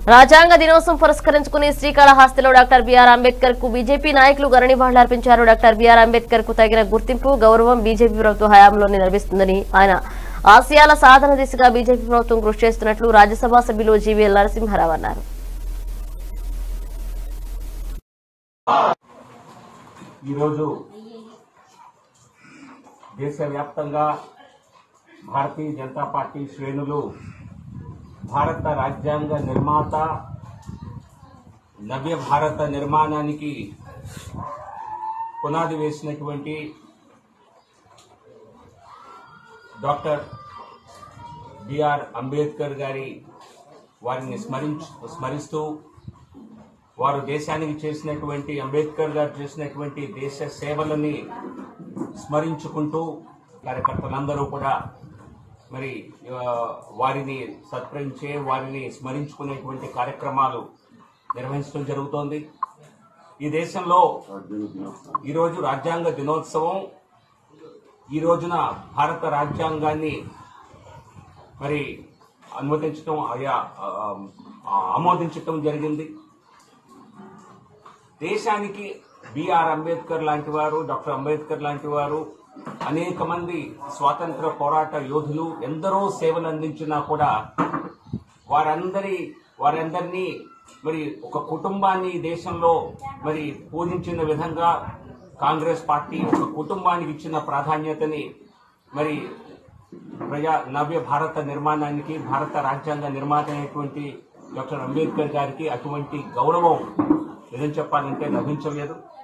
రాజ్యాంగ దినోత్సవం పురస్కరించుకుని శ్రీకాళహస్తిలో డాక్టర్ బిఆర్ అంబేద్కర్ కు బీజేపీ నాయకులు ఘన నివాళులర్పించారు డాక్టర్ బిఆర్ అంబేద్కర్ కు తగిన గుర్తింపు గౌరవం బీజేపీ ప్రభుత్వ హయాంలోనే లభిస్తుందని ఆయన ఆశయాల సాధన దిశగా బీజేపీ ప్రభుత్వం కృషి చేస్తున్నట్లు రాజ్యసభ సభ్యులు జీవీఎల్ నరసింహారావు అన్నారు ఈరోజు దేశవ్యాప్తంగా భారతీయ జనతా పార్టీ శ్రేణులు భారత రాజ్యాంగ నిర్మాత నవ్య భారత నిర్మాణానికి పునాది వేసినటువంటి డాక్టర్ బిఆర్ అంబేద్కర్ గారి వారిని స్మరించు స్మరిస్తూ వారు దేశానికి చేసినటువంటి అంబేద్కర్ గారు చేసినటువంటి దేశ సేవలని స్మరించుకుంటూ కార్యకర్తలందరూ కూడా మరి ఆ, వారిని సత్కరించే వారిని స్మరించుకునేటువంటి కార్యక్రమాలు నిర్వహించడం జరుగుతోంది ఈ దేశంలో ఈరోజు రాజ్యాంగ దినోత్సవం ఈ రోజున భారత రాజ్యాంగాన్ని మరి అనుమతించడం ఆయా ఆ, ఆ, ఆమోదించటం జరిగింది దేశానికి బిఆర్ అంబేద్కర్ లాంటి వారు డాక్టర్ అంబేద్కర్ లాంటి వారు అనేక మంది స్వాతంత్ర పోరాట యోధులు ఎందరో సేవలు అందించినా కూడా వారందరి వారందరినీ మరి ఒక కుటుంబాన్ని ఈ దేశంలో మరి పూజించిన విధంగా కాంగ్రెస్ పార్టీ ఒక కుటుంబానికి ఇచ్చిన ప్రాధాన్యతని మరి ప్రజా నవ్య భారత నిర్మాణానికి భారత రాజ్యాంగ నిర్మాత అయినటువంటి డాక్టర్ అంబేద్కర్ గారికి అటువంటి గౌరవం నిజం చెప్పాలంటే లభించలేదు